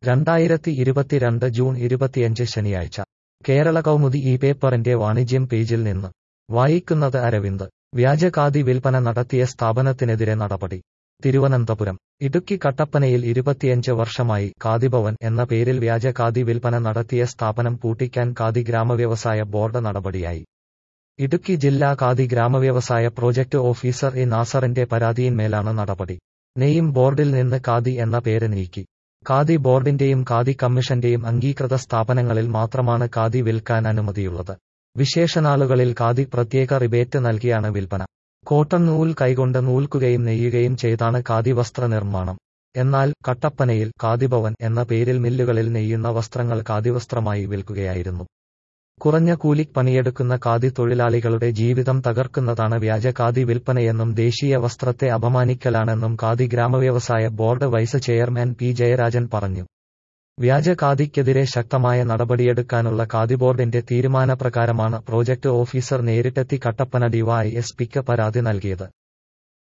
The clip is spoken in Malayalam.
രണ്ടായിരത്തി ഇരുപത്തിരണ്ട് ജൂൺ ഇരുപത്തിയഞ്ച് ശനിയാഴ്ച കേരള കൗമുദി ഈ പേപ്പറിന്റെ വാണിജ്യം പേജിൽ നിന്ന് വായിക്കുന്നത് അരവിന്ദ് വ്യാജ ഖാദി വിൽപ്പന നടത്തിയ സ്ഥാപനത്തിനെതിരെ നടപടി തിരുവനന്തപുരം ഇടുക്കി കട്ടപ്പനയിൽ ഇരുപത്തിയഞ്ച് വർഷമായി ഖാദിഭവൻ എന്ന പേരിൽ വ്യാജ ഖാദി വിൽപ്പന നടത്തിയ സ്ഥാപനം പൂട്ടിക്കാൻ ഖാദി ഗ്രാമവ്യവസായ ബോർഡ് നടപടിയായി ഇടുക്കി ജില്ലാ ഖാദി ഗ്രാമവ്യവസായ പ്രോജക്ട് ഓഫീസർ എ നാസറിന്റെ പരാതിയിന്മേലാണ് നടപടി നെയിം ബോർഡിൽ നിന്ന് ഖാദി എന്ന പേര് നീക്കി ഖാദി ബോർഡിന്റെയും ഖാദി കമ്മീഷന്റെയും അംഗീകൃത സ്ഥാപനങ്ങളിൽ മാത്രമാണ് ഖാദി വിൽക്കാൻ അനുമതിയുള്ളത് വിശേഷനാളുകളിൽ ഖാദി പ്രത്യേക റിബേറ്റ് നൽകിയാണ് വിൽപ്പന കോട്ടൺ നൂൽ കൈകൊണ്ട് നൂൽക്കുകയും നെയ്യുകയും ചെയ്താണ് ഖാദി വസ്ത്ര നിർമ്മാണം എന്നാൽ കട്ടപ്പനയിൽ ഖാദിഭവൻ എന്ന പേരിൽ മില്ലുകളിൽ നെയ്യുന്ന വസ്ത്രങ്ങൾ ഖാദിവസ്ത്രമായി വിൽക്കുകയായിരുന്നു കുറഞ്ഞ കൂലിക്ക് പണിയെടുക്കുന്ന ഖാദി തൊഴിലാളികളുടെ ജീവിതം തകർക്കുന്നതാണ് വ്യാജ ഖാദി വിൽപ്പനയെന്നും ദേശീയ വസ്ത്രത്തെ അപമാനിക്കലാണെന്നും ഖാദി ഗ്രാമവ്യവസായ board vice chairman P Jayarajan പറഞ്ഞു വ്യാജ ഖാദിക്കെതിരെ ശക്തമായ നടപടിയെടുക്കാനുള്ള ഖാദി ബോർഡിന്റെ തീരുമാനപ്രകാരമാണ് പ്രോജക്ട് ഓഫീസർ നേരിട്ടെത്തി കട്ടപ്പന ഡിവൈഎസ്പിക്ക് പരാതി നൽകിയത്